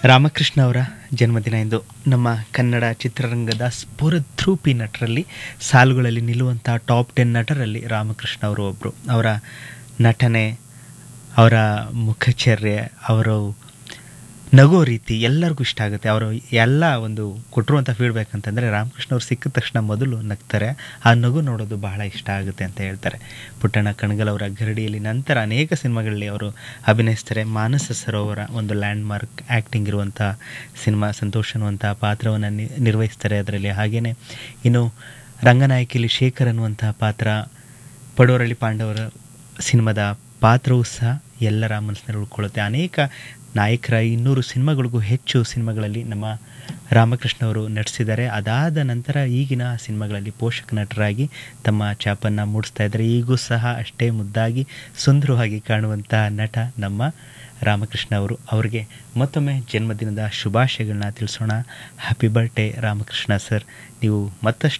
ರಾಮಕೃಷ್ಣ ಅವರ ಜನ್ಮದಿನ ಎಂದು ನಮ್ಮ ಕನ್ನಡ ಚಿತ್ರರಂಗದ ಸ್ಫುರದ್ರೂಪಿ ನಟರಲ್ಲಿ ಸಾಲುಗಳಲ್ಲಿ ನಿಲ್ಲುವಂಥ ಟಾಪ್ ಟೆನ್ ನಟರಲ್ಲಿ ರಾಮಕೃಷ್ಣ ಅವರು ಒಬ್ಬರು ಅವರ ನಟನೆ ಅವರ ಮುಖಚರ್ಯೆ ಅವರು ನಗೋ ರೀತಿ ಎಲ್ಲರಿಗೂ ಇಷ್ಟ ಆಗುತ್ತೆ ಅವರು ಎಲ್ಲ ಒಂದು ಕೊಟ್ಟಿರುವಂಥ ಫೀಡ್ಬ್ಯಾಕ್ ಅಂತಂದರೆ ರಾಮಕೃಷ್ಣ ಅವ್ರು ಸಿಕ್ಕಿದ ತಕ್ಷಣ ಮೊದಲು ನಗ್ತಾರೆ ಆ ನಗು ನೋಡೋದು ಬಹಳ ಇಷ್ಟ ಆಗುತ್ತೆ ಅಂತ ಹೇಳ್ತಾರೆ ಪುಟ್ಟಣ್ಣ ಕಣಗಲ್ ಅವರ ಗರಡಿಯಲ್ಲಿ ನಂತರ ಅನೇಕ ಸಿನಿಮಾಗಳಲ್ಲಿ ಅವರು ಅಭಿನಯಿಸ್ತಾರೆ ಮಾನಸ ಸರೋವರ ಒಂದು ಲ್ಯಾಂಡ್ ಮಾರ್ಕ್ ಆ್ಯಕ್ಟಿಂಗ್ ಇರುವಂಥ ಸಿನಿಮಾ ಸಂತೋಷ್ ಅನ್ನುವಂಥ ಪಾತ್ರವನ್ನು ನಿ ನಿರ್ವಹಿಸ್ತಾರೆ ಅದರಲ್ಲಿ ಹಾಗೆಯೇ ಇನ್ನು ರಂಗನಾಯಕಿಯಲ್ಲಿ ಶೇಖರ್ ಅನ್ನುವಂಥ ಪಾತ್ರ ಪಡೋರಳ್ಳಿ ಪಾಂಡವರ ಸಿನಿಮಾದ ಪಾತ್ರವೂ ಸಹ ಎಲ್ಲರ ಮನಸ್ಸಿನಲ್ಲಿ ಉಳ್ಕೊಳ್ಳುತ್ತೆ ಅನೇಕ ನಾಯಕರ ಇನ್ನೂರು ಸಿನಿಮಾಗಳಿಗೂ ಹೆಚ್ಚು ಸಿನಿಮಾಗಳಲ್ಲಿ ನಮ್ಮ ರಾಮಕೃಷ್ಣ ಅವರು ನಟಿಸಿದ್ದಾರೆ ಅದಾದ ನಂತರ ಈಗಿನ ಸಿನಿಮಾಗಳಲ್ಲಿ ಪೋಷಕ ನಟರಾಗಿ ತಮ್ಮ ಛಾಪನ್ನು ಮೂಡಿಸ್ತಾ ಇದ್ದಾರೆ ಈಗೂ ಸಹ ಅಷ್ಟೇ ಮುದ್ದಾಗಿ ಸುಂದರವಾಗಿ ಕಾಣುವಂಥ ನಟ ನಮ್ಮ ರಾಮಕೃಷ್ಣ ಅವರು ಅವರಿಗೆ ಮತ್ತೊಮ್ಮೆ ಜನ್ಮದಿನದ ಶುಭಾಶಯಗಳನ್ನ ತಿಳಿಸೋಣ ಹ್ಯಾಪಿ ಬರ್ಡೇ ರಾಮಕೃಷ್ಣ ಸರ್ ನೀವು ಮತ್ತಷ್ಟು